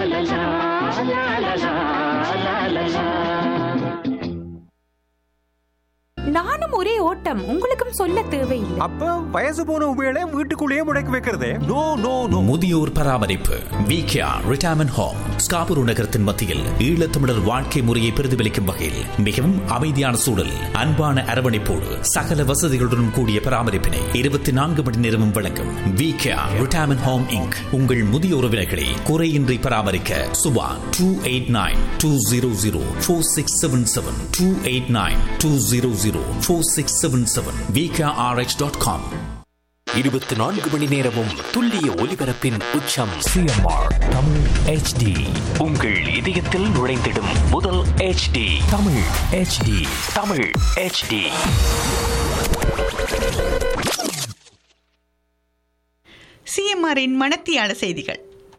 நானும் ஒரே ஓட்டம் உங்களுக்கும் சொல்ல தேவையில்லை அப்ப வயசு போன உபயோக வீட்டுக்குள்ளேயே முடக்கி வைக்கிறதே நோ நோ நோ முதியோர் பராமரிப்பு விகேஆர் ரிட்டையர்மெண்ட் ஹோம் ஸ்காபுரு நகரத்தின் மத்தியில் ஈழத்தமிழர் வாழ்க்கை முறையை பிரதிபலிக்கும் வகையில் மிகவும் அமைதியான சூழல் அன்பான அரவணைப்போடு சகல வசதிகளுடன் கூடிய பராமரிப்பினை இருபத்தி நான்கு மணி நேரமும் வழங்கும் விகேஆர் ரிட்டையர்மெண்ட் ஹோம் இங்க் உங்கள் முதிய உறவினர்களை குறையின்றி பராமரிக்க Subha two eight nine two zero zero four six seven seven two eight nine two zero zero four six seven seven VKRH dot com இருபத்தி நான்கு மணி நேரமும் துல்லிய ஒலிபரப்பின் உச்சம் சிஎம்ஆர் தமிழ் ஹெச்டி உங்கள் இதயத்தில் நுழைந்திடும் முதல் HD Tamil HD Tamil HD சிஎம்ஆரின் மணத்தியால செய்திகள்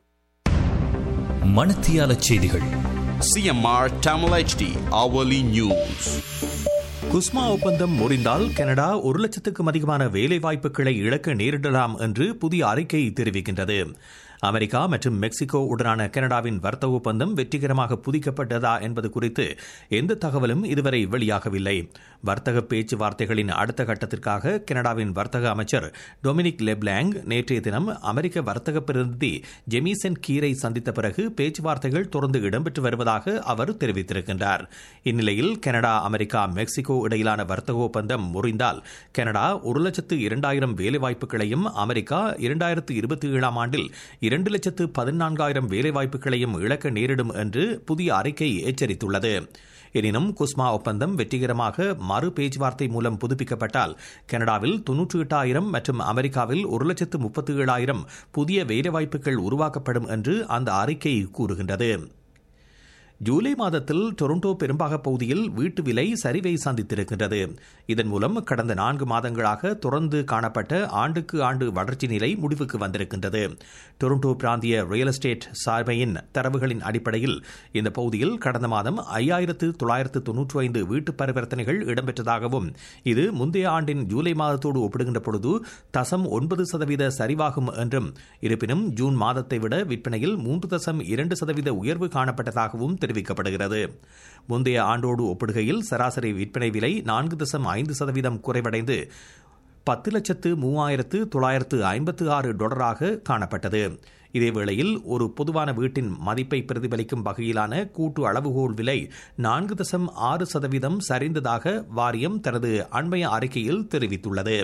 மணத்தியால செய்திகள் CMR Tamil HD hourly news CUSMA ஒப்பந்தம் முறிந்தால் கனடா ஒரு லட்சத்துக்கும் அதிகமான வேலை வாய்ப்புகளை இழக்க நேரிடலாம் என்று புதிய அறிக்கை தெரிவிக்கின்றது அமெரிக்கா மற்றும் மெக்சிகோ உடனான கனடாவின் வர்த்தக ஒப்பந்தம் வெற்றிகரமாக புதிக்கப்பட்டதா என்பது குறித்து எந்த தகவலும் இதுவரை வெளியாகவில்லை வர்த்தக பேச்சுவார்த்தைகளின் அடுத்த கட்டத்திற்காக கனடாவின் வர்த்தக அமைச்சர் டொமினிக் லெப்லாங் நேற்றைய தினம் அமெரிக்க வர்த்தக பிரதிநிதி ஜெமிசன் கீரை சந்தித்த பிறகு பேச்சுவார்த்தைகள் தொடர்ந்து இடம்பெற்று வருவதாக அவர் தெரிவித்திருக்கின்றார் இந்நிலையில் கனடா அமெரிக்கா மெக்சிகோ இடையிலான வர்த்தக ஒப்பந்தம் முறிந்தால் கனடா ஒரு லட்சத்து இரண்டாயிரம் வேலைவாய்ப்புகளையும் அமெரிக்கா இரண்டாயிரத்து இருபத்தி ஏழாம் ஆண்டில் இரண்டு லட்சத்து பதினான்காயிரம் வேலைவாய்ப்புகளையும் இழக்க நேரிடும் என்று புதிய அறிக்கை எச்சரித்துள்ளது எனினும் குஸ்மா ஒப்பந்தம் வெற்றிகரமாக மறு பேச்சுவார்த்தை மூலம் புதுப்பிக்கப்பட்டால் கனடாவில் தொன்னூற்றி எட்டாயிரம் மற்றும் அமெரிக்காவில் ஒரு லட்சத்து முப்பத்தி ஏழாயிரம் புதிய வேலைவாய்ப்புகள் உருவாக்கப்படும் என்று அந்த அறிக்கை கூறுகின்றது ஜூலை மாதத்தில் டொரண்டோ பெரும்பாக பகுதியில் வீட்டு விலை சரிவை சந்தித்திருக்கின்றது இதன் மூலம் கடந்த நான்கு மாதங்களாக தொடர்ந்து காணப்பட்ட ஆண்டுக்கு ஆண்டு வளர்ச்சி நிலை முடிவுக்கு வந்திருக்கின்றது டொரண்டோ பிராந்திய ரியல் எஸ்டேட் சார்பையின் தரவுகளின் அடிப்படையில் இந்த பகுதியில் கடந்த மாதம் ஐயாயிரத்து தொள்ளாயிரத்து தொன்னூற்றி ஐந்து வீட்டு பரிவர்த்தனைகள் இடம்பெற்றதாகவும் இது முந்தைய ஆண்டின் ஜூலை மாதத்தோடு ஒப்பிடுகின்ற பொழுது தசம் ஒன்பது சதவீத சரிவாகும் என்றும் இருப்பினும் ஜூன் மாதத்தை விட விற்பனையில் மூன்று தசம் இரண்டு சதவீத உயர்வு காணப்பட்டதாகவும் தெரிவிக்கப்படுகிறது முந்தைய ஆண்டோடு ஒப்பிடுகையில் சராசரி விற்பனை விலை நான்கு தசம் ஐந்து சதவீதம் குறைவடைந்து பத்து லட்சத்து மூவாயிரத்து தொள்ளாயிரத்து ஐம்பத்து ஆறு டாலராக காணப்பட்டது இதேவேளையில் ஒரு பொதுவான வீட்டின் மதிப்பை பிரதிபலிக்கும் வகையிலான கூட்டு அளவுகோல் விலை நான்கு தசம் ஆறு சதவீதம் சரிந்ததாக வாரியம் தனது அண்மைய அறிக்கையில் தெரிவித்துள்ளது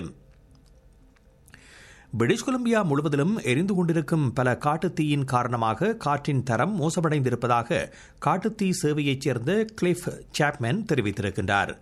பிரிட்டிஷ் கொலம்பியா முழுவதிலும் எரிந்து கொண்டிருக்கும் பல காட்டுத்தீயின் காரணமாக காற்றின் தரம் மோசமடைந்திருப்பதாக காட்டுத்தீ சேவையைச் சேர்ந்த கிளிஃப் சாப்மேன் தெரிவித்திருக்கின்றார்